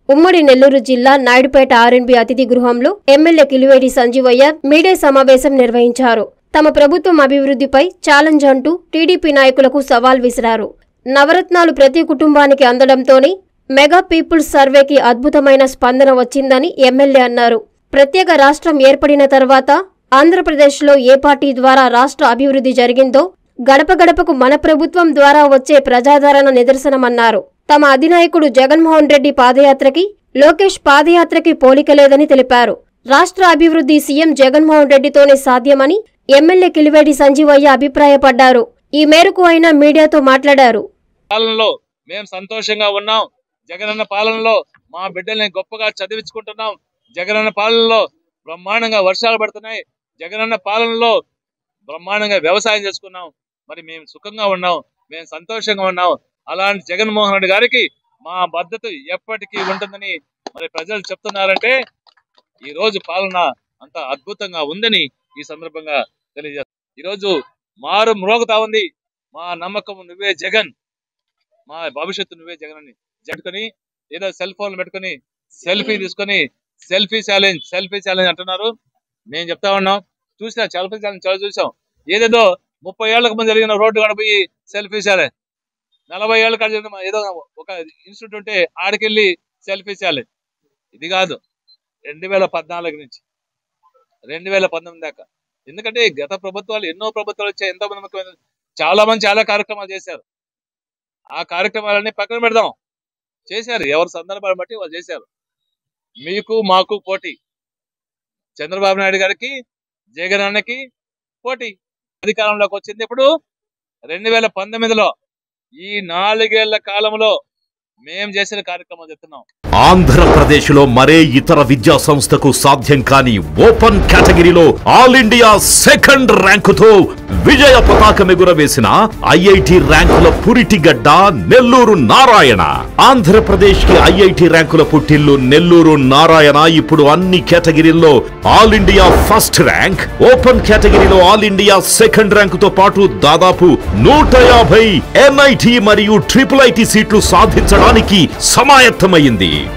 ఉమ్మడి నెల్లూరు జిల్లా నాయుడుపేట ఆర్ఎన్బి అతిథి గృహంలో ఎమ్మెల్యే కిలివేటి సంజీవయ్య మీడియా సమావేశం నిర్వహించారు తమ ప్రభుత్వం అభివృద్ధిపై ఛాలెంజ్ అంటూ టీడీపీ నాయకులకు సవాల్ విసిరారు నవరత్నాలు ప్రతి కుటుంబానికి అందడంతోనే మెగా పీపుల్స్ సర్వేకి అద్భుతమైన స్పందన వచ్చిందని ఎమ్మెల్యే అన్నారు ప్రత్యేక రాష్ట్రం ఏర్పడిన తర్వాత ఆంధ్రప్రదేశ్లో ఏ పార్టీ ద్వారా రాష్ట్ర అభివృద్ధి జరిగిందో గడప గడపకు మన ప్రభుత్వం ద్వారా వచ్చే ప్రజాదరణ నిదర్శనమన్నారు తమ అధినాయకుడు జగన్మోహన్ రెడ్డి పాదయాత్రకి లోకేష్ పాదయాత్రకి పోలిక లేదని తెలిపారు రాష్ట్ర అభివృద్ధి సీఎం జగన్మోహన్ రెడ్డితోనే సాధ్యమని ఎమ్మెల్యే కిలివేటి సంజీవయ్య అభిప్రాయపడ్డారు ఈ మేరకు ఆయన మీడియాతో మాట్లాడారు పాలనలో మేము సంతోషంగా ఉన్నాం జగనన్న పాలనలో మా బిడ్డల్ని గొప్పగా చదివించుకుంటున్నాం జగనన్న పాలనలో బ్రహ్మాండంగా వర్షాలు పడుతున్నాయి జగనన్న పాలనలో బ్రహ్మాండంగా వ్యవసాయం చేసుకున్నాం మరి మేము సుఖంగా ఉన్నాం మేము సంతోషంగా ఉన్నాం అలాంటి జగన్మోహన్ రెడ్డి గారికి మా మద్దతు ఎప్పటికీ ఉంటుందని మరి ప్రజలు చెప్తున్నారంటే ఈ రోజు పాలన అంత అద్భుతంగా ఉందని ఈ సందర్భంగా తెలియజేస్తాం ఈరోజు మారు మ్రోగుతా ఉంది మా నమ్మకం నువ్వే జగన్ మా భవిష్యత్తు నువ్వే జగన్ అని జట్టుకొని ఏదో సెల్ ఫోన్ పెట్టుకొని సెల్ఫీ తీసుకొని సెల్ఫీ ఛాలెంజ్ సెల్ఫీ ఛాలెంజ్ అంటున్నారు నేను చెప్తా ఉన్నాం చూసిన సెల్ఫీ ఛాలెంజ్ చాలా చూసాం ఏదేదో ముప్పై ఏళ్లకు ముందు జరిగిన రోడ్డు కడిపోయి సెల్ఫీ ఛాలెంజ్ నలభై ఏళ్ళ కాడ జరిగిన ఏదో ఒక ఇన్స్టిట్యూట్ ఉంటే ఆడికెళ్ళి సెల్ఫీ ఛాలెంజ్ ఇది కాదు రెండు వేల పద్నాలుగు నుంచి రెండు వేల పంతొమ్మిది దాకా ఎందుకంటే గత ప్రభుత్వాలు ఎన్నో ప్రభుత్వాలు వచ్చాయి ఎంతో మంది ముఖ్యమైన చాలా మంది చాలా కార్యక్రమాలు చేశారు ఆ కార్యక్రమాలన్నీ పక్కన పెడదాం చేశారు ఎవరి సందర్భాన్ని బట్టి వాళ్ళు చేశారు మీకు మాకు పోటీ చంద్రబాబు నాయుడు గారికి జగన్ అన్నకి పోటీ అధికారంలోకి వచ్చింది ఇప్పుడు రెండు వేల పంతొమ్మిదిలో ఈ నాలుగేళ్ల కాలంలో మేం చేసిన కార్యక్రమం చెప్తున్నాం ఆంధ్రప్రదేశ్లో మరే ఇతర విద్యా సంస్థకు సాధ్యం కాని ఓపెన్ కేటగిరీలో ఆల్ ఇండియా సెకండ్ ర్యాంకుతో విజయ పతాకం ఎగురవేసిన ఐఐటి ర్యాంకుల పురిటిగడ్డ నెల్లూరు నారాయణ ఆంధ్రప్రదేశ్ కి ఐఐటి ర్యాంకుల పుట్టిల్లు నెల్లూరు నారాయణ ఇప్పుడు అన్ని కేటగిరీల్లో all India first rank open కేటగిరీలో ఆల్ ఇండియా సెకండ్ ర్యాంకుతో పాటు దాదాపు నూట యాభై ఎన్ఐటి మరియు ట్రిపుల్ ఐటి సీట్లు సాధించడానికి సమాయత్తమైంది